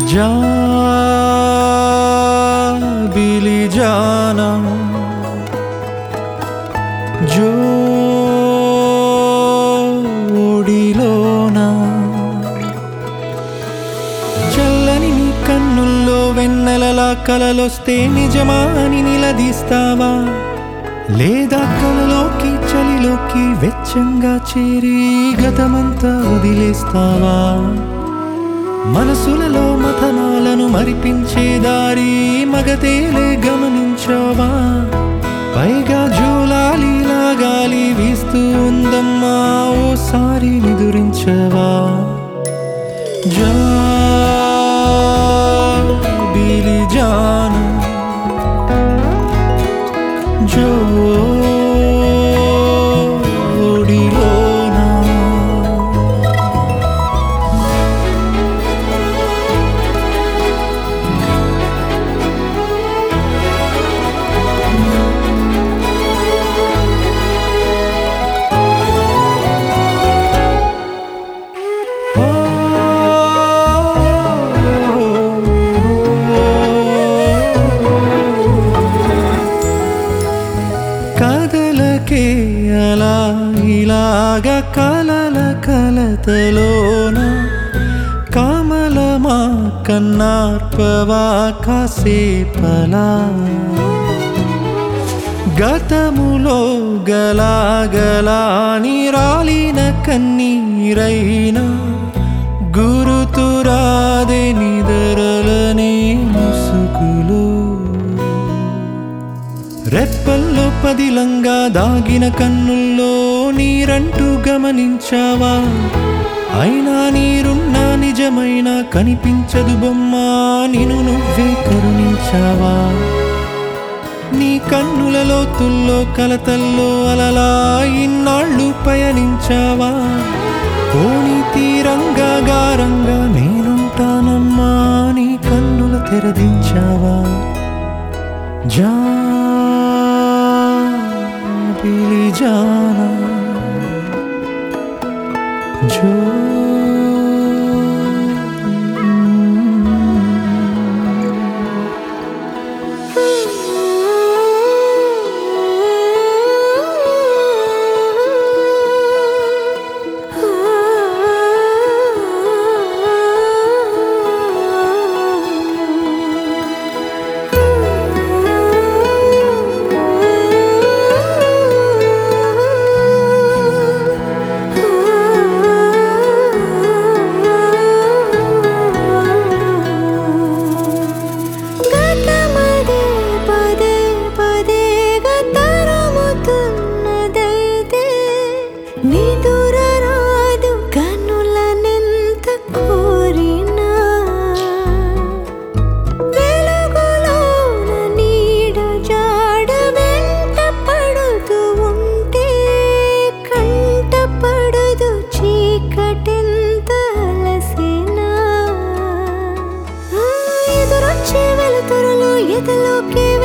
जा बिली जाना జోడిలోనా చల్లని నీ కన్నుల్లో వెన్నెలలా కలలొస్తే నిజమా అని నిలదీస్తావా లేదా కలలోకి చలిలోకి వెచ్చంగా చేరి గతమంతా వదిలేస్తావా మనసులలో మథనాలను మరిపించే దారి మగతేలే గమనించావా పైగా జూలాలి లాగాలి వీస్తూ ఉందమ్మా ఓసారి నిదురించవా జా బిలి జాను జోడిలోనా కదలకే అలా ఇలాగ కలల కలతలోన కమలమా కన్నార్పవా కాసేపలా గతములో గలాగలాని రాలిన కన్నీరైన గురుతురాదే నిదరలనే ముసుగులు రెప్పల్లో పదిలంగా దాగిన కన్నుల్లో నీరంటూ గమనించావా అయినా నీరున్న నిజమైన కనిపించదు బొమ్మ నిన్ను నువ్వే కరుణించావా నీ కన్నుల లోతుల్లో కలతల్లో అలలా ఇన్నాళ్ళు పయనించావా కోని తీరంగా గారంగా నేనుంటానమ్మా నీ కన్నుల తెరదించావా जा बिली जाना जो గతమదే పదే పదేగా తరుముతున్నదైతే నిదుర రాదు కన్నులనెంత కోరినా వెలుగులోన నీడ జాడ వెంట పడుతూ ఉంటే కంట పడదు చీకటెంత అలసినా ఆ ఎదురొచ్చే వెలుతురులు ఎదలోకి